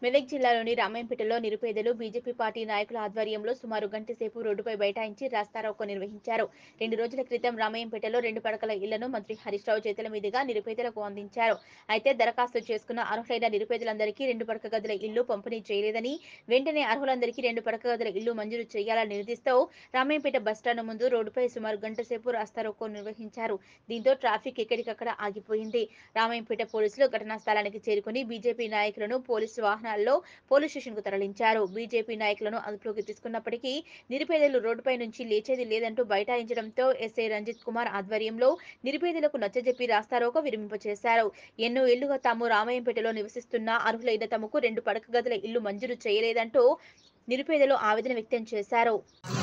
మెదక్ జిల్లాలోని రామాయంపేటలో నిరుపేదలు BJP party నాయకుల ఆధ్వర్యంలో సుమారు గంట సేపు రోడ్డుపై బైఠాయించి రాస్తారోకో నిర్వహించారు రెండు రోజుల క్రితం రామాయంపేటలో రెండు పడకల ఇళ్లను మంత్రి హరీష్ రావు చేతుల మీదుగా నిరుపేదలకు అందించారు అయితే దరఖాస్తు చేసుకున్న అర్హులైన నిరుపేదలందరికీ రెండు పడక గదుల ఇల్లు పంపిణీ చేయలేదని వెంటనే అర్హులందరికీ రెండు పడక గదుల ఇల్లు మంజూరు చేయాలని నిలదీస్తూ రామాయంపేట బస్టాండ్ ముందు రోడ్డుపై సుమారు గంట సేపు రాస్తారోకో నిర్వహించారు దీంతో ట్రాఫిక్ ఎక్కడికక్కడ ఆగిపోయింది రామాయంపేట పోలీసులు ఘటనా స్థలానికి చేరుకుని బీజేపీ నాయకులను పోలీసు వాహనాల్లో పోలీస్ స్టేషన్ కు తరలించారు బీజేపీ నాయకులను అదుపులోకి తీసుకున్నప్పటికీ నిరుపేదలు రోడ్డుపై నుంచి లేచేది లేదంటూ బైఠాయించడంతో ఎస్ఐ రంజిత్ కుమార్ ఆధ్వర్యంలో నిరుపేదలకు నచ్చజెప్పి రాస్తారోకో విరమింపచేశారు ఎన్నో ఏళ్లుగా తాము రామాయంపేటలో నివసిస్తున్న అర్హులైన తమకు రెండు పడక గదుల ఇల్లు మంజూరు చేయలేదంటూ నిరుపేదలు ఆవేదన వ్యక్తం చేశారు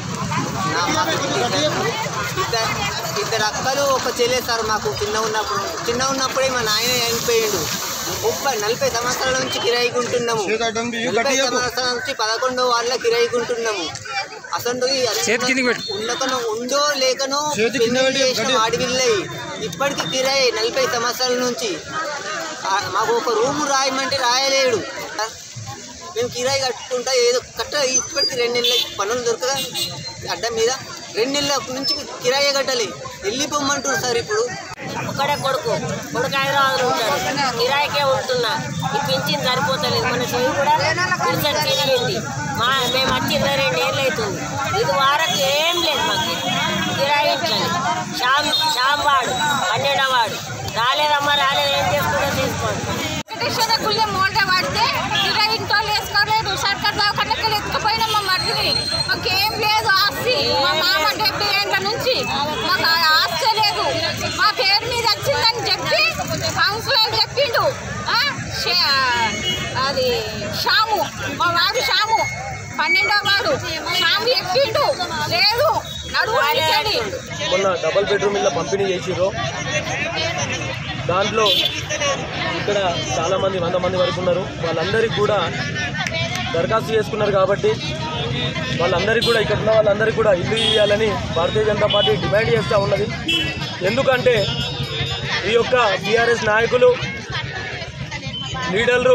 ఇద్దరు ఇద్దరు అక్కలు ఒక చెల్లె సార్ మాకు చిన్న ఉన్నప్పుడు చిన్న ఉన్నప్పుడే మా నాయన చనిపోయిండు ముప్పై నలభై సంవత్సరాల నుంచి కిరాయికి ఉంటున్నాము నలభై సంవత్సరాల నుంచి పదకొండో వాళ్ళ కిరాయికి ఉంటున్నాము అసలు ఉండకనో ఉందో లేకనో పెళ్లి చేసిన ఆడవిల్లయి ఇప్పటికి కిరాయి నలభై సంవత్సరాల నుంచి ఆ, మాకు ఒక రూము రాయమంటే రాయలేడు మేము కిరాయి కట్టుకుంటా ఏదో కట్ట ఇప్పటికి రెండు నెలల పనులు దొరకదా అడ్డం మీద రెండు నెలల నుంచి కిరాయి కట్టాలి వెళ్ళిపోమంటారు సార్ ఇప్పుడు ఒక్కడే కొడుకు కొడుకు హైదరాబాద్లో ఉంటాడు కిరాయికే ఉంటున్నా ఈ పింఛన్ సరిపోతలేదు మన చెవి కూడా పింఛన్ తిరిగింది మా మేము వచ్చి ఇరవై రెండు ఏళ్ళు అవుతుంది ఇది వారకు ఏం లేదు మాకు కిరాయి ఇంట్లోనే శ్యామ్ శ్యామ్ వాడు పన్నెండవ వాడు రాలేదమ్మా రాలేదు ఏం చేసుకుంటో తీసుకోండి వెంకటేశ్వర గుళ్ళె మోల్డ పడితే ఇరవై ఇంట్లో వేసుకోలేదు సర్కార్ దవాఖానకి ఎత్తుకుపోయినా మా మరిదిని మాకేం లేదు ఆస్తి మా మామ డెబ్బై ఏండ్ల నుంచి మాకు ఆ ఆస్తి లేదు మా పేరు మీద వచ్చిందని చెప్పి కౌన్సిలర్ చెప్పిండు ఆ, షే- అది షాము మా వాడు షాము పన్నెండో వాడు షాము చెప్పిండు లేదు నడువు అడిగాడు మొన్న డబల్ బెడ్రూమ్ ఇళ్ళ పంపిణీ చేసిర్రు దాంట్లో ఇక్కడ చాలామంది వంద మంది వరకు ఉన్నారు వాళ్ళందరికీ కూడా దరఖాస్తు చేసుకున్నారు కాబట్టి వాళ్ళందరికీ కూడా ఇక్కడ ఉన్న వాళ్ళందరికీ కూడా ఇల్లు ఇవ్వాలని భారతీయ జనతా పార్టీ డిమాండ్ చేస్తూ ఉన్నది ఎందుకంటే ఈ యొక్క టీఆర్ఎస్ నాయకులు లీడర్లు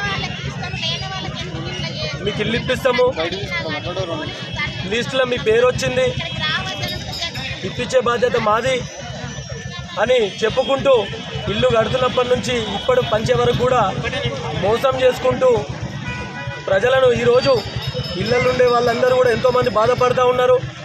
మీకు ఇల్లు ఇప్పిస్తాము లిస్టులో మీ పేరు వచ్చింది ఇప్పించే బాధ్యత మాది అని చెప్పుకుంటూ ఇల్లు కడుతున్నప్పటి నుంచి ఇప్పటి పంచే వరకు కూడా మోసం చేసుకుంటూ ప్రజలను ఈరోజు ఇళ్ళల్లో ఉండే వాళ్ళందరూ కూడా ఎంతోమంది బాధపడుతూ ఉన్నారు